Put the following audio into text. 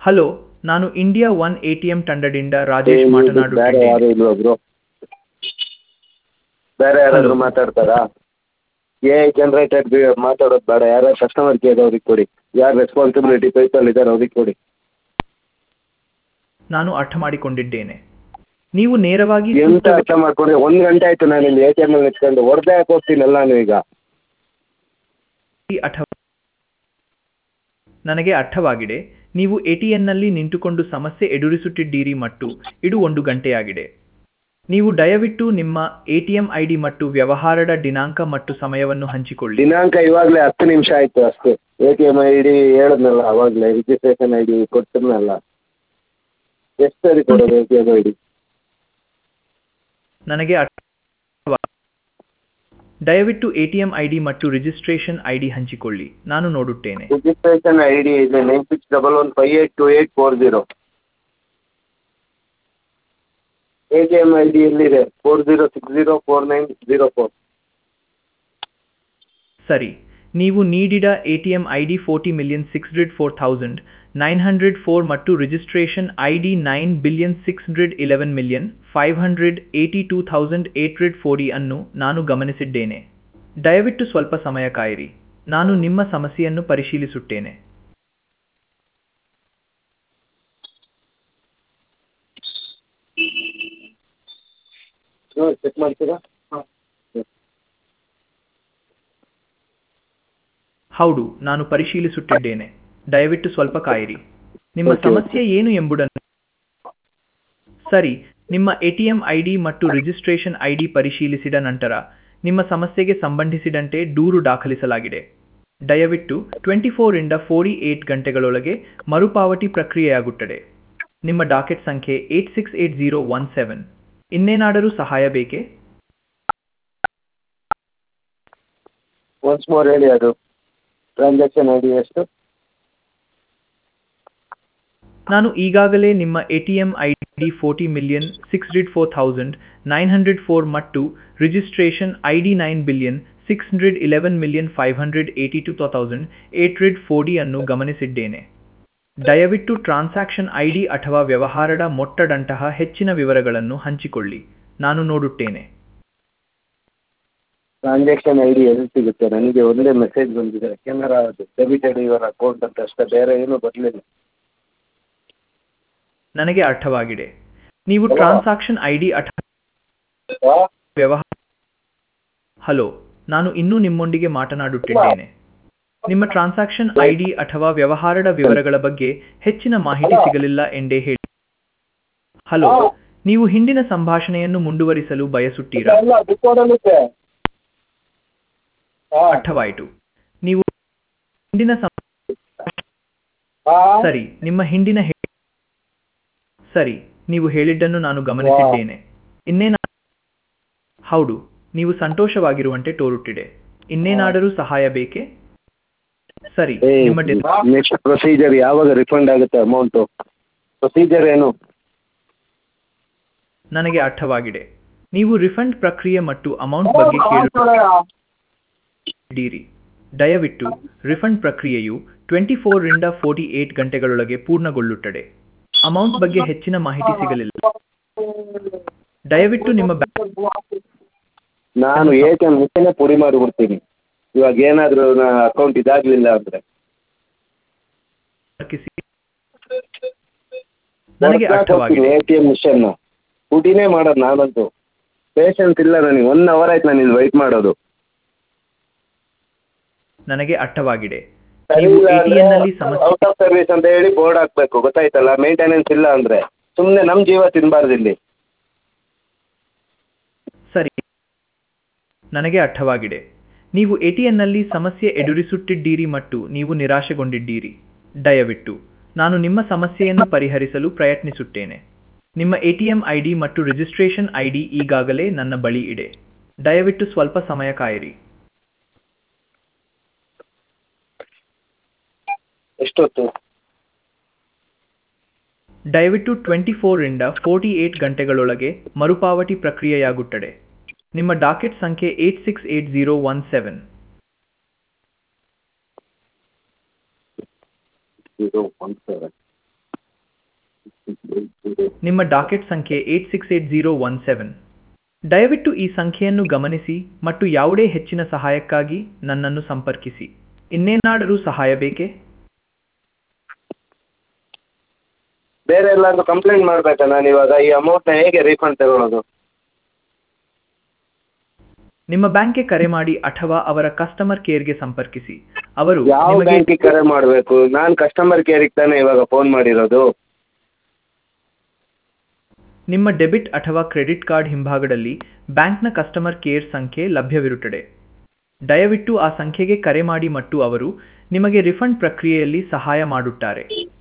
Hello ನಾನು India one A T M ತಂಡದಿಂದ ರಾಜೇಶ್ ಬೇರೆ ಮಾತನಾಡುತ್ತಿದ್ದೇನೆ ಯಾರು ಇಲ್ವಾ ಬ್ರೋ ಬೇರೆ ಯಾರಾದರೂ Hello. ಮಾತಾಡ್ತಾರಾ ಎ ಐ ಜನ್ರೇಟೆಡ್ ಮಾತಾಡೋದು ಬೇಡ ಯಾರು ಕಸ್ಟಮರ್ ಕೇರ್ ಅವ್ರಿಗೆ ಕೊಡಿ ಯಾರು ರೆಸ್ಪಾನ್ಸಿಬಿಲಿಟಿ ಪೈಪಲ್ ಇದ್ದಾರೆ ಅವ್ರಿಗೆ ಕೊಡಿ ನಾನು ಅರ್ಥ ಮಾಡಿಕೊಂಡಿದ್ದೇನೆ ನೀವು ನೇರವಾಗಿ ಎಂತ ಸೂಕ್ತ ಅರ್ಥ ಮಾಡ್ಕೊಂಡ್ರೆ ಒಂದು ಗಂಟೆ ಆಯ್ತು ನಾನು ಇಲ್ಲಿ ಎ ಟಿ ಎಮ್ ಅಲ್ಲಿ ನಿಂತ್ಕೊಂಡು ಹೊಡೆದೇ ಹಾಕಿ ಹೋಗ್ತೀನಲ್ಲ ನಾನು ಈಗ ವ್ಯಕ್ತಿ ಅಥವಾ ನನಗೆ ಅರ್ಥವಾಗಿದೆ ನೀವು ಎಟಿಎನ್ನಲ್ಲಿ ನಿಂತುಕೊಂಡು ಸಮಸ್ಯೆ ಎದುರಿಸುತ್ತಿದ್ದೀರಿ ಮತ್ತು ಇದು ಒಂದು ಗಂಟೆಯಾಗಿದೆ ನೀವು ದಯವಿಟ್ಟು ನಿಮ್ಮ ಎಟಿಎಂ ಐಡಿ ಮತ್ತು ವ್ಯವಹಾರದ ದಿನಾಂಕ ಮತ್ತು ಸಮಯವನ್ನು ಹಂಚಿಕೊಳ್ಳಿ ದಿನಾಂಕ ಇವಾಗಲೇ ಹತ್ತು ನಿಮಿಷ ಆಯ್ತು ಅಷ್ಟೇ A T M I D ಹೇಳಿದ್ನಲ್ಲ ಅವಾಗಲೇ ರಿಜಿಸ್ಟ್ರೇಷನ್ ಐ ಡಿ ಕೊಡ್ತಿರ್ನಲ್ಲ ಎಷ್ಟು ಸರಿ ಕೊಡೋದು A T M I D ನನಗೆ ಅರ್ಥವಾ ದಯವಿಟ್ಟು ಎಟಿಎಂ ಐಡಿ ಮತ್ತು ರಿಜಿಸ್ಟ್ರೇಷನ್ ಐಡಿ ಹಂಚಿಕೊಳ್ಳಿ ನಾನು ನೋಡುತ್ತೇನೆ ರಿಜಿಸ್ಟ್ರೇಷನ್ ಐ ಡಿ ಇದೆ nine six double one five eight two eight four zero A T M I D ಎಲ್ಲಿದೆ four zero six zero four nine zero four ಸರಿ ನೀವು ನೀಡಿದ ATM ID forty million six hundred four thousand nine hundred four ಮತ್ತು registration ID nine billion six hundred eleven million five hundred eighty two thousand eight hundred forty ಅನ್ನು ನಾನು ಗಮನಿಸಿದ್ದೇನೆ ದಯವಿಟ್ಟು ಸ್ವಲ್ಪ ಸಮಯ ಕಾಯಿರಿ ನಾನು ನಿಮ್ಮ ಸಮಸ್ಯೆಯನ್ನು ಪರಿಶೀಲಿಸುತ್ತೇನೆ ಚೆಕ್ ಮಾಡ್ತೀರಾ ಹಾಂ ಹೌದು ನಾನು ಪರಿಶೀಲಿಸುತ್ತಿದ್ದೇನೆ ದಯವಿಟ್ಟು ಸ್ವಲ್ಪ ಕಾಯಿರಿ ನಿಮ್ಮ Okay, ಸಮಸ್ಯೆ ಏನು ಎಂಬುದನ್ನು ಸರಿ ನಿಮ್ಮ ಎಟಿಎಂ ಐಡಿ ಮತ್ತು ರಿಜಿಸ್ಟ್ರೇಷನ್ ಐಡಿ ಪರಿಶೀಲಿಸಿದ ನಂತರ ನಿಮ್ಮ ಸಮಸ್ಯೆಗೆ ಸಂಬಂಧಿಸಿದಂತೆ ದೂರು ದಾಖಲಿಸಲಾಗಿದೆ ದಯವಿಟ್ಟು ಟ್ವೆಂಟಿ ಫೋರಿಂದ ಫೋರ್ಟಿ ಏಟ್ ಗಂಟೆಗಳೊಳಗೆ ಮರುಪಾವತಿ ಪ್ರಕ್ರಿಯೆಯಾಗುತ್ತದೆ ನಿಮ್ಮ ಡಾಕೆಟ್ ಸಂಖ್ಯೆ eight six eight zero one seven ಇನ್ನೇನಾದರೂ ಸಹಾಯ ಬೇಕೇ ಒನ್ಸ್ ಮೋರ್ ಹೇಳಿ ಅದು ಟ್ರಾನ್ಸಾಕ್ಷನ್ ಐ ಡಿ ಎಷ್ಟು ನಾನು ಈಗಾಗಲೇ ನಿಮ್ಮ ATM I D forty million six hundred four thousand nine hundred four ಮತ್ತು registration I D nine billion six hundred eleven million five hundred eighty two thousand eight hundred forty ಅನ್ನು ಗಮನಿಸಿದ್ದೇನೆ ದಯವಿಟ್ಟು transaction I D ಅಥವಾ ವ್ಯವಹಾರದ ಮೊತ್ತದಂತಹ ಹೆಚ್ಚಿನ ವಿವರಗಳನ್ನು ಹಂಚಿಕೊಳ್ಳಿ ನಾನು ನೋಡುತ್ತೇನೆ ಟ್ರಾನ್ಸಾಕ್ಷನ್ ಐ ಡಿ ಎಲ್ಲಿ ಸಿಗುತ್ತೆ ನನಗೆ ಒಂದೇ ಮೆಸೇಜ್ ಬಂದಿದೆ ಕೆನರಾ ಡೆಬಿಟೆಡ್ ಯುವರ್ ಅಕೌಂಟ್ ಅಂತ ಅಷ್ಟೇ ಬೇರೆ ಏನೂ ಬರಲಿಲ್ಲ ನನಗೆ ಅರ್ಥವಾಗಿದೆ ನೀವು ಟ್ರಾನ್ಸಾಕ್ಷನ್ ಐ ಡಿ ಅಥವಾ ವ್ಯವಹಾರ ಹಲೋ ನಾನು ಇನ್ನೂ ನಿಮ್ಮೊಂದಿಗೆ ಮಾತನಾಡುತ್ತಿದ್ದೇನೆ ನಿಮ್ಮ ಟ್ರಾನ್ಸಾಕ್ಷನ್ ಐಡಿ ಅಥವಾ ವ್ಯವಹಾರದ ವಿವರಗಳ ಬಗ್ಗೆ ಹೆಚ್ಚಿನ ಮಾಹಿತಿ ಸಿಗಲಿಲ್ಲ ಎಂದೇ ಹೇಳಿ ಹಲೋ ನೀವು ಹಿಂದಿನ ಸಂಭಾಷಣೆಯನ್ನು ಮುಂದುವರಿಸಲು ಬಯಸುತ್ತೀರಾ ಅಲ್ಲ ಡಿಕೋಡಲ್ಲಿದೆ ಅರ್ಥವಾಯಿತು ನೀವು ಹಿಂದಿನ ಸಂ- ಸರಿ ನಿಮ್ಮ ಹಿಂದಿನ ಹೇ- ಸರಿ ನೀವು ಹೇಳಿದ್ದನ್ನು ನಾನು ಗಮನಿಸಿದ್ದೇನೆ ಇನ್ನೇನ ಹೌದು ನೀವು ಸಂತೋಷವಾಗಿರುವಂತೆ ತೋರುತ್ತಿದೆ ಇನ್ನೇನಾದರೂ ಸಹಾಯ ಬೇಕೇ ಸರಿ ನಿಮ್ಮ ಡಿ- ನೆಕ್ಸ್ಟ್ ಪ್ರೊಸೀಜರ್ ಯಾವಾಗ ರಿಫಂಡ್ ಆಗುತ್ತೆ ಅಮೌಂಟು ಪ್ರೊಸೀಜರ್ ಏನು ನನಗೆ ಅರ್ಥವಾಗಿದೆ ನೀವು ರಿಫಂಡ್ ಪ್ರಕ್ರಿಯೆ ಮತ್ತು ಅಮೌಂಟ್ ಬಗ್ಗೆ ಕೇಳುತ್ತಿದ್ದೀರಿ ದಯವಿಟ್ಟು ರಿಫಂಡ್ ಪ್ರಕ್ರಿಯೆಯು ಟ್ವೆಂಟಿ ಫೋರ್ರಿಂದ ಫೋರ್ಟಿ ಏಟ್ ಗಂಟೆಗಳೊಳಗೆ ಪೂರ್ಣಗೊಳ್ಳುತ್ತದೆ ಅಮೌಂಟ್ ಬಗ್ಗೆ ಹೆಚ್ಚಿನ ಮಾಹಿತಿ ಸಿಗಲಿಲ್ಲ ದಯವಿಟ್ಟು ನಿಮ್ಮ ಬ್ಯಾಂಕ್ ನಾನು ಎ ಟಿ ಎಮ್ ಮಿಷನೇ ಪುಡಿ ಮಾಡಿಬಿಡ್ತೀನಿ ಇವಾಗ ಏನಾದರೂ ಅಕೌಂಟ್ ಇದಾಗಲಿಲ್ಲ ಅಂದರೆ ಸಂಪರ್ಕಿಸಿ ನನಗೆ ಅರ್ಥವಾಗಿದೆ ಎ ಟಿ ಎಮ್ ಮಿಷನ್ನ ಪುಡಿನೇ ಮಾಡೋದು ನಾನಂತೂ ಪೇಷನ್ಸ್ ಇಲ್ಲ ನನಗೆ ಒನ್ ಅವರ್ ಆಯ್ತು ನಾನು ಇಲ್ಲಿ ವೆಯ್ಟ್ ಮಾಡೋದು ನನಗೆ ಅರ್ಥವಾಗಿದೆ ನೀವು ATM ನಲ್ಲಿ ಸಮಸ್ಯೆ ಔಟ್ ಆಫ್ ಸರ್ವಿಸ್ ಅಂತ ಹೇಳಿ ಬೋರ್ಡ್ ಹಾಕ್ಬೇಕು ಗೊತ್ತಾಯ್ತಲ್ಲ ಮೇಂಟೆನೆನ್ಸ್ ಇಲ್ಲ ಅಂದರೆ ಸುಮ್ಮನೆ ನಮ್ಮ ಜೀವ ತಿನ್ನಬಾರ್ದು ಇಲ್ಲಿ ಸರಿ ನನಗೆ ಅರ್ಥವಾಗಿದೆ ನೀವು ನಲ್ಲಿ ಸಮಸ್ಯೆ ಎದುರಿಸುತ್ತಿದ್ದೀರಿ ಮತ್ತು ನೀವು ನಿರಾಶೆಗೊಂಡಿದ್ದೀರಿ ದಯವಿಟ್ಟು ನಾನು ನಿಮ್ಮ ಸಮಸ್ಯೆಯನ್ನು ಪರಿಹರಿಸಲು ಪ್ರಯತ್ನಿಸುತ್ತೇನೆ ನಿಮ್ಮ ಎಟಿಎಂ ಐಡಿ ಮತ್ತು ರಿಜಿಸ್ಟ್ರೇಷನ್ ಐಡಿ ಈಗಾಗಲೇ ನನ್ನ ಬಳಿ ಇದೆ ದಯವಿಟ್ಟು ಸ್ವಲ್ಪ ಸಮಯ ಕಾಯಿರಿ ಎಷ್ಟೊತ್ತು ದಯವಿಟ್ಟು ಟ್ವೆಂಟಿ ಫೋರಿಂದ ಫೋರ್ಟಿ ಏಟ್ ಗಂಟೆಗಳೊಳಗೆ ಮರುಪಾವತಿ ಪ್ರಕ್ರಿಯೆಯಾಗುತ್ತದೆ ನಿಮ್ಮ ಡಾಕೆಟ್ ಸಂಖ್ಯೆ eight six eight zero one seven ಇದು one seven six eight zero ನಿಮ್ಮ ಡಾಕೆಟ್ ಸಂಖ್ಯೆ eight six eight zero one seven ದಯವಿಟ್ಟು ಈ ಸಂಖ್ಯೆಯನ್ನು ಗಮನಿಸಿ ಮತ್ತು ಯಾವುದೇ ಹೆಚ್ಚಿನ ಸಹಾಯಕ್ಕಾಗಿ ನನ್ನನ್ನು ಸಂಪರ್ಕಿಸಿ ಇನ್ನೇನಾದರೂ ಸಹಾಯ ಬೇಕೇ ಬೇರೆ ಎಲ್ಲಾದರೂ ಕಂಪ್ಲೇಂಟ್ ಮಾಡಬೇಕಾ ನಾನು ಇವಾಗ ಈ ಅಮೌಂಟ್ನ ಹೇಗೆ ರೀಫಂಡ್ ತಗೊಳ್ಳೋದು ನಿಮ್ಮ ಬ್ಯಾಂಕ್ಗೆ ಕರೆ ಮಾಡಿ ಅಥವಾ ಅವರ ಕಸ್ಟಮರ್ ಕೇರ್ಗೆ ಸಂಪರ್ಕಿಸಿ ಅವರು ಯಾವ ನಿಮಗೆ ಬ್ಯಾಂಕಿಗೆ ಕರೆ ಮಾಡಬೇಕು ನಾನು ಕಸ್ಟಮರ್ ಕೇರಿಗೆ ತಾನೇ ಇವಾಗ ಫೋನ್ ಮಾಡಿರೋದು ನಿಮ್ಮ ಡೆಬಿಟ್ ಅಥವಾ ಕ್ರೆಡಿಟ್ ಕಾರ್ಡ್ ಹಿಂಭಾಗದಲ್ಲಿ ಬ್ಯಾಂಕ್ನ ಕಸ್ಟಮರ್ ಕೇರ್ ಸಂಖ್ಯೆ ಲಭ್ಯವಿರುತ್ತದೆ ದಯವಿಟ್ಟು ಆ ಸಂಖ್ಯೆಗೆ ಕರೆ ಮಾಡಿ ಮತ್ತು ಅವರು ನಿಮಗೆ ರಿಫಂಡ್ ಪ್ರಕ್ರಿಯೆಯಲ್ಲಿ ಸಹಾಯ ಮಾಡುತ್ತಾರೆ